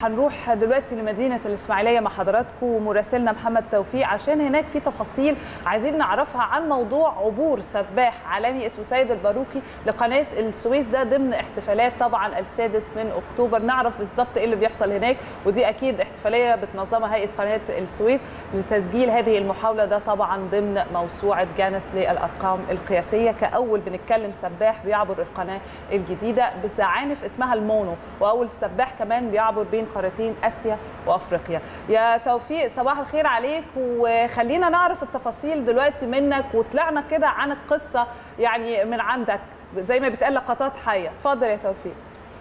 هنروح دلوقتي لمدينة الإسماعيلية مع حضراتكم ومراسلنا محمد توفيق عشان هناك في تفاصيل عايزين نعرفها عن موضوع عبور سباح عالمي اسمه سيد الباروكي لقناة السويس ده ضمن احتفالات طبعا السادس من أكتوبر نعرف بالظبط إيه اللي بيحصل هناك ودي أكيد احتفالية بتنظمها هيئة قناة السويس لتسجيل هذه المحاولة ده طبعا ضمن موسوعة جانس للأرقام القياسية كأول بنتكلم سباح بيعبر القناة الجديدة بزعانف اسمها المونو وأول سباح كمان بيعبر بين قارتين اسيا وافريقيا يا توفيق صباح الخير عليك وخلينا نعرف التفاصيل دلوقتي منك وطلعنا كده عن القصه يعني من عندك زي ما بتقال لقطات حيه اتفضل يا توفيق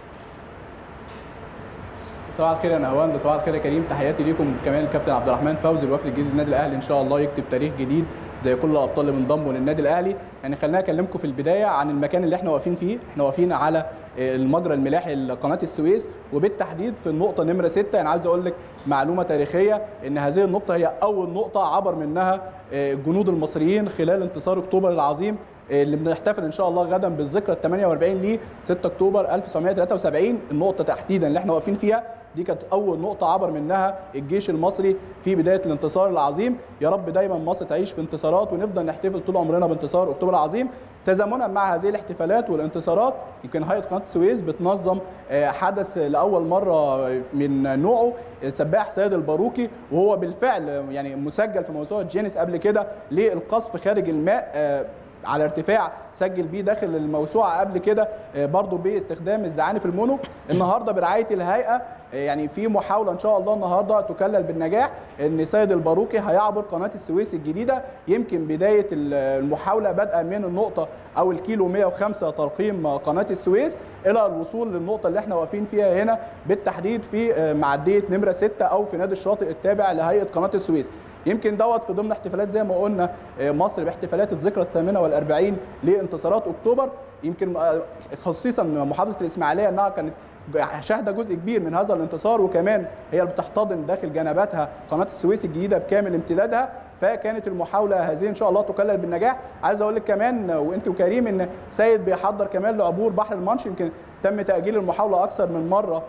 صباح الخير يا نهوان صباح الخير يا كريم تحياتي ليكم كمان الكابتن عبد الرحمن فوزي الوفد الجديد للنادي الاهلي ان شاء الله يكتب تاريخ جديد زي كل الابطال اللي انضموا للنادي الاهلي يعني خلينا اكلمكم في البدايه عن المكان اللي احنا واقفين فيه احنا واقفين على المجرى الملاحي لقناه السويس وبالتحديد في النقطه نمره 6 انا عايز اقول لك معلومه تاريخيه ان هذه النقطه هي اول نقطه عبر منها الجنود المصريين خلال انتصار اكتوبر العظيم اللي بنحتفل ان شاء الله غدا بالذكرى ال 48 ل 6 اكتوبر 1973 النقطه تحديدا اللي احنا واقفين فيها دي كانت اول نقطه عبر منها الجيش المصري في بدايه الانتصار العظيم يا رب دايما مصر تعيش في انتصارات ونفضل نحتفل طول عمرنا بانتصار اكتوبر العظيم تزامنا مع هذه الاحتفالات والانتصارات يمكن هيئه قناه السويس بتنظم حدث لاول مره من نوعه السباح سيد الباروكي وهو بالفعل يعني مسجل في موسوعه جينيس قبل كده للقصف خارج الماء على ارتفاع سجل بيه داخل الموسوعه قبل كده برضه باستخدام الزعانف المونو النهارده برعايه الهيئه يعني في محاوله ان شاء الله النهارده تكلل بالنجاح ان سيد الباروكي هيعبر قناه السويس الجديده يمكن بدايه المحاوله بادئه من النقطه او الكيلو 105 ترقيم قناه السويس الى الوصول للنقطه اللي احنا واقفين فيها هنا بالتحديد في معديه نمره 6 او في نادي الشاطئ التابع لهيئه قناه السويس يمكن دوت في ضمن احتفالات زي ما قلنا مصر باحتفالات الذكرى الثامنه والأربعين لانتصارات اكتوبر يمكن خصيصا محافظه الاسماعيليه انها كانت شاهده جزء كبير من هذا الانتصار وكمان هي اللي بتحتضن داخل جنباتها قناه السويس الجديده بكامل امتدادها فكانت المحاوله هذه ان شاء الله تكلل بالنجاح عايز اقول لك كمان وانت وكريم ان سيد بيحضر كمان لعبور بحر المانش يمكن تم تاجيل المحاوله اكثر من مره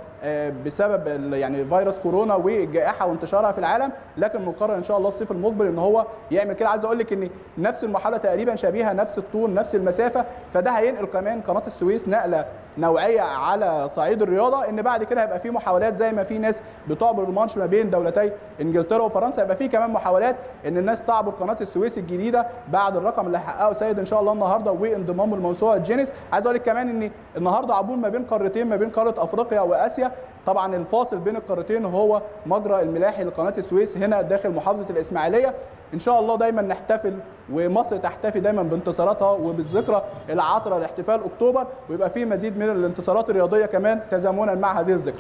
بسبب يعني فيروس كورونا والجائحه وانتشارها في العالم لكن مقرر ان شاء الله الصيف المقبل ان هو يعمل كده عايز اقول لك ان نفس المحاوله تقريبا شبيهه نفس الطول نفس المسافه فده هينقل كمان قناه السويس نقله نوعيه على صعيد الرياضه ان بعد كده هيبقى في محاولات زي ما في ناس بتعبر المانش ما بين دولتي انجلترا وفرنسا هيبقى في كمان محاولات ان الناس تعبر قناه السويس الجديده بعد الرقم اللي حققه سيد ان شاء الله النهارده وانضمامه لموسوعه جينيس عايز اقول لك كمان ان النهارده عبور ما بين قارتين ما بين قاره افريقيا واسيا طبعا الفاصل بين القارتين هو مجرى الملاحي لقناه السويس هنا داخل محافظه الاسماعيليه ان شاء الله دايما نحتفل ومصر تحتفي دايما بانتصاراتها وبالذكرى العطره لاحتفال اكتوبر ويبقى في مزيد من الانتصارات الرياضيه كمان تزامنا مع هذه الذكرى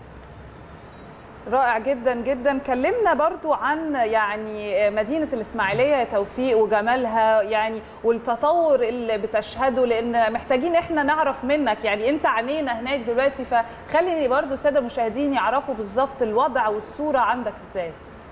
رائع جدا جدا كلمنا برضو عن يعني مدينة الإسماعيلية يا توفيق وجمالها يعني والتطور اللي بتشهده لأن محتاجين إحنا نعرف منك يعني أنت عنينا هناك دلوقتي فخليني برضو السادة المشاهدين يعرفوا بالظبط الوضع والصورة عندك إزاي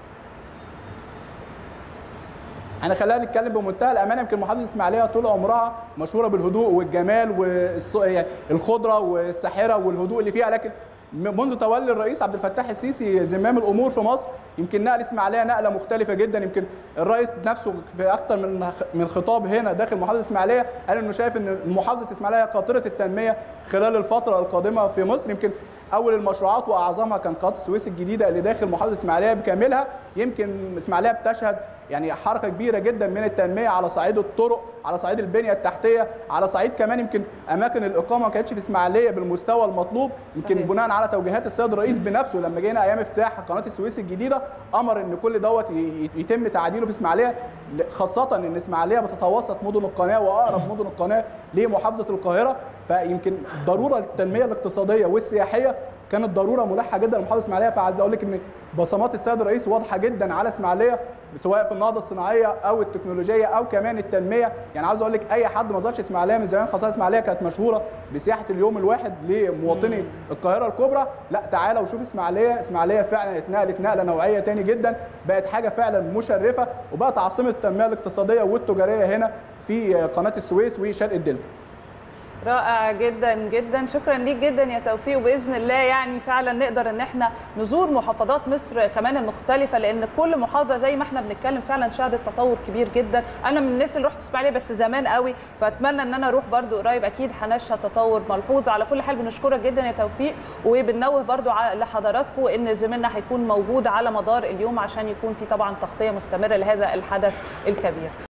انا خلينا نتكلم بمنتهى الامانه يمكن محافظه الاسماعيليه طول عمرها مشهوره بالهدوء والجمال والخضره والساحره والهدوء اللي فيها لكن منذ تولي الرئيس عبد الفتاح السيسي زمام الامور في مصر يمكن نقل اسماعيليه نقله مختلفه جدا يمكن الرئيس نفسه في اكثر من من خطاب هنا داخل محافظه الاسماعيليه قال انه شايف ان محافظه الاسماعيليه قاطره التنميه خلال الفتره القادمه في مصر يمكن اول المشروعات واعظمها كان قناه السويس الجديده اللي داخل محافظه الاسماعيليه بكاملها يمكن الاسماعيليه بتشهد يعني حركه كبيره جدا من التنميه على صعيد الطرق على صعيد البنيه التحتيه على صعيد كمان يمكن اماكن الاقامه ما كانتش في اسماعيليه بالمستوى المطلوب يمكن صحيح. بناء على توجيهات السيد الرئيس بنفسه لما جينا ايام افتتاح قناه السويس الجديده امر ان كل دوت يتم تعديله في اسماعيليه خاصه ان اسماعيليه بتتوسط مدن القناه واقرب مدن القناه لمحافظه القاهره فيمكن ضروره التنميه الاقتصاديه والسياحيه كانت ضروره ملحه جدا لمحافظه اسماعيليه فعايز اقول لك ان بصمات السيد الرئيس واضحه جدا على اسماعيليه سواء في النهضه الصناعيه او التكنولوجيه او كمان التنميه يعني عاوز اقول لك اي حد ما زارش اسماعيليه من زمان خاصه اسماعيليه كانت مشهوره بسياحه اليوم الواحد لمواطني القاهره الكبرى لا تعالى وشوف اسماعيليه اسماعيليه فعلا اتنقلت نقله نوعيه تاني جدا بقت حاجه فعلا مشرفه وبقت عاصمه التنميه الاقتصاديه والتجاريه هنا في قناه السويس وشرق الدلتا رائع جدا جدا شكرا ليك جدا يا توفيق وباذن الله يعني فعلا نقدر ان احنا نزور محافظات مصر كمان المختلفه لان كل محافظه زي ما احنا بنتكلم فعلا شهدت تطور كبير جدا انا من الناس اللي رحت اسماعيليه بس زمان قوي فاتمنى ان انا اروح برضو قريب اكيد هنشهد تطور ملحوظ على كل حال بنشكرك جدا يا توفيق وبننوه برضو لحضراتكم ان زميلنا هيكون موجود على مدار اليوم عشان يكون في طبعا تغطيه مستمره لهذا الحدث الكبير